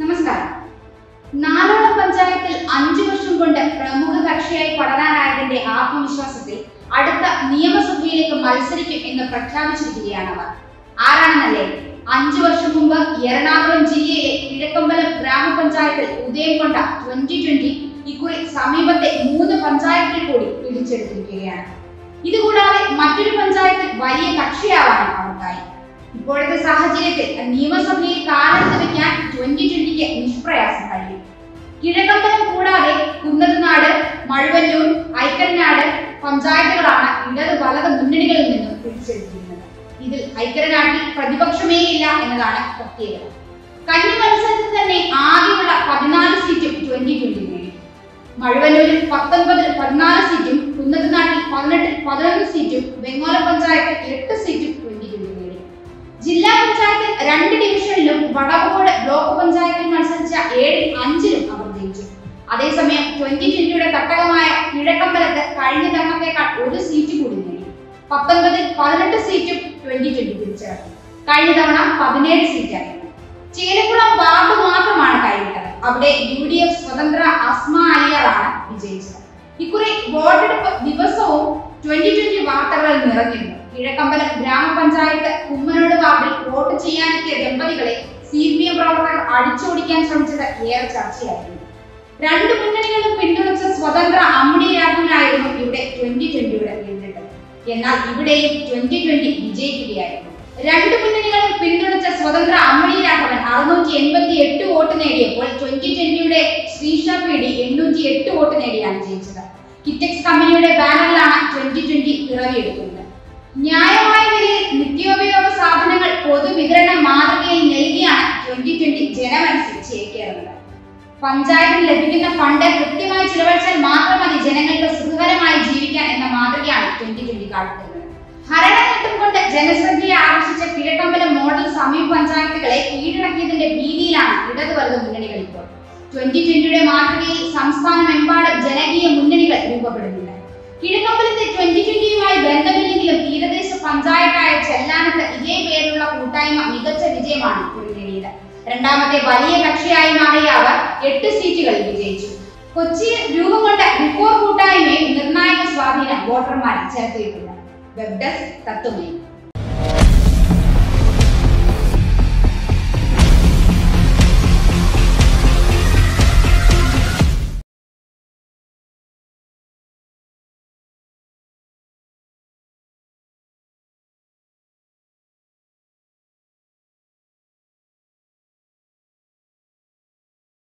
നമസ്കാരം നാലോളം പഞ്ചായത്തിൽ അഞ്ചു വർഷം കൊണ്ട് പ്രമുഖ കക്ഷിയായി പടരാനായതിന്റെ ആത്മവിശ്വാസത്തിൽ അടുത്ത നിയമസഭയിലേക്ക് മത്സരിക്കും എന്ന് പ്രഖ്യാപിച്ചിരിക്കുകയാണ് അവർ ആരാണെന്നല്ലേ അഞ്ചു വർഷം മുമ്പ് എറണാകുളം ജില്ലയിലെ കിഴക്കമ്പലം ഗ്രാമപഞ്ചായത്തിൽ ഉദയം കൊണ്ട ട്വന്റി ട്വന്റി ഇക്കുറി സമീപത്തെ മൂന്ന് പഞ്ചായത്തിൽ കൂടി പിടിച്ചെടുത്തിരിക്കുകയാണ് ഇതുകൂടാതെ മറ്റൊരു പഞ്ചായത്തിൽ വലിയ കക്ഷിയാവാനും അവർക്കായി ഇപ്പോഴത്തെ സാഹചര്യത്തിൽ നിയമസഭയിൽ കാലെടുത്ത് വെക്കാൻ ട്വന്റി ട്വന്റിക്ക് നിഷ്പ്രയാസം കഴിയും കിഴക്കമ്പലം കൂടാതെ കുന്നത്തുനാട് മഴുവന്നൂർ ഐക്കരനാട് പഞ്ചായത്തുകളാണ് ഇടത് വലത് മുന്നണികളിൽ നിന്നും പിടിച്ചെടുത്തിരിക്കുന്നത് ഇതിൽ ഐക്കരനാട്ടിൽ പ്രതിപക്ഷമേ ഇല്ല എന്നതാണ് പ്രത്യേകത കന്നി മത്സരത്തിൽ തന്നെ ആകെയുള്ള പതിനാല് സീറ്റും ട്വന്റി ട്വന്റി നേടി മഴുവന്നൂരിൽ പത്തൊൻപതിൽ പതിനാല് സീറ്റും കുന്നത്തുനാട്ടിൽ പതിനെട്ടിൽ പതിനൊന്ന് സീറ്റും വെങ്ങോല പഞ്ചായത്തിൽ എട്ട് സീറ്റും ട്വന്റി ട്വന്റി നേടി ജില്ലാ പഞ്ചായത്തിൽ രണ്ട് ഡിവിഷനിലും വടകോട് ബ്ലോക്ക് പഞ്ചായത്തിൽ മത്സരിച്ച ഏഴിൽ അഞ്ചിലും അവർ ജയിച്ചു അതേസമയം ട്വന്റി ട്വന്റിയുടെ തട്ടകമായ കിഴക്കമ്പലത്ത് കഴിഞ്ഞ തവണത്തേക്കാൾ ഒരു സീറ്റ് കൂടി നേടി പത്തൊൻപതിൽ പതിനെട്ട് സീറ്റും ട്വന്റി ട്വന്റി പിടിച്ചടക്കി കഴിഞ്ഞ തവണ പതിനേഴ് സീറ്റായിരുന്നു ചേലക്കുളം വാർഡ് മാത്രമാണ് കൈവിട്ടത് അവിടെ യു ഡി എഫ് സ്വതന്ത്ര അസ്മ അലിയാറാണ് വിജയിച്ചത് ഇക്കുറി വോട്ടെടുപ്പ് ദിവസവും ട്വന്റി ട്വന്റി വാർത്തകളിൽ നിറഞ്ഞിരുന്നു കിഴക്കമ്പലം ഗ്രാമപഞ്ചായത്ത് കുമ്മനോട് വാർഡിൽ വോട്ട് ചെയ്യാനെത്തിയ ദമ്പതികളെ സി പി എം പ്രവർത്തകർ അടിച്ചോടിക്കാൻ ശ്രമിച്ചത് ഏറെ ചർച്ചയായിരുന്നു രണ്ട് മുന്നണികളും പിന്തുണച്ച സ്വതന്ത്ര അമ്മിണി രാഘവനായിരുന്നു ഇവിടെ ട്വന്റി ട്വന്റിയുടെ നേരിട്ടത് എന്നാൽ ഇവിടെയും ട്വന്റി ട്വന്റി വിജയിക്കുകയായിരുന്നു രണ്ട് മുന്നണികളും പിന്തുണച്ച സ്വതന്ത്ര അമ്മിണി രാഘവൻ അറുന്നൂറ്റി എൺപത്തി എട്ട് വോട്ട് നേടിയപ്പോൾ ട്വന്റി ട്വന്റിയുടെ ശ്രീഷ പി ഡി എണ്ണൂറ്റി എട്ട് വോട്ട് നേടിയാണ് ജയിച്ചത് കിറ്റക്സ് കമ്പനിയുടെ ബാനറിലാണ് ട്വന്റി ട്വന്റി പിറവിയെടുക്കുന്നത് ന്യായമായ വിലയിൽ നിത്യോപയോഗ സാധനങ്ങൾ പൊതുവിതരണ മാതൃകയിൽ നൽകിയാണ് ട്വന്റി ട്വന്റി ജനമനസ്സിൽ ചേക്കേറുന്നത് പഞ്ചായത്തിന് ലഭിക്കുന്ന ഫണ്ട് കൃത്യമായി ചിലവഴിച്ചാൽ മാത്രം മതി ജനങ്ങൾക്ക് സുഖകരമായി ജീവിക്കാൻ എന്ന മാതൃകയാണ് ട്വന്റി ട്വന്റി കാട്ടുന്നത് ഭരണനേട്ടം കൊണ്ട് ജനശ്രദ്ധയെ ആകർഷിച്ച കിഴക്കമ്പലം മോഡൽ സമീപ പഞ്ചായത്തുകളെ കീഴടക്കിയതിന്റെ ഭീതിയിലാണ് ഇടതു വലത് മുന്നണികൾ ഇപ്പോൾ ട്വന്റി ട്വന്റിയുടെ മാതൃകയിൽ സംസ്ഥാനമെമ്പാടും ജനകീയ മുന്നണികൾ രൂപപ്പെടുന്നുണ്ട് കിഴക്കമ്പലത്തെ ട്വന്റി ട്വന്റിയുമായി ബന്ധമില്ലെങ്കിലും തീരദേശ പഞ്ചായത്തായ ചെല്ലാനത്ത് ഇതേ പേരിലുള്ള കൂട്ടായ്മ മികച്ച വിജയമാണ് ഇക്കുറി നേടിയത് രണ്ടാമത്തെ വലിയ കക്ഷിയായി മാറിയ അവർ എട്ട് സീറ്റുകളിൽ വിജയിച്ചു കൊച്ചിയിൽ രൂപം കൊണ്ട റിപ്പോർ കൂട്ടായ്മയിൽ നിർണായക സ്വാധീനം വോട്ടർമാരിൽ ചെലുത്തിയിട്ടുണ്ട് വെബ് ഡെസ്ക് തത്വമേ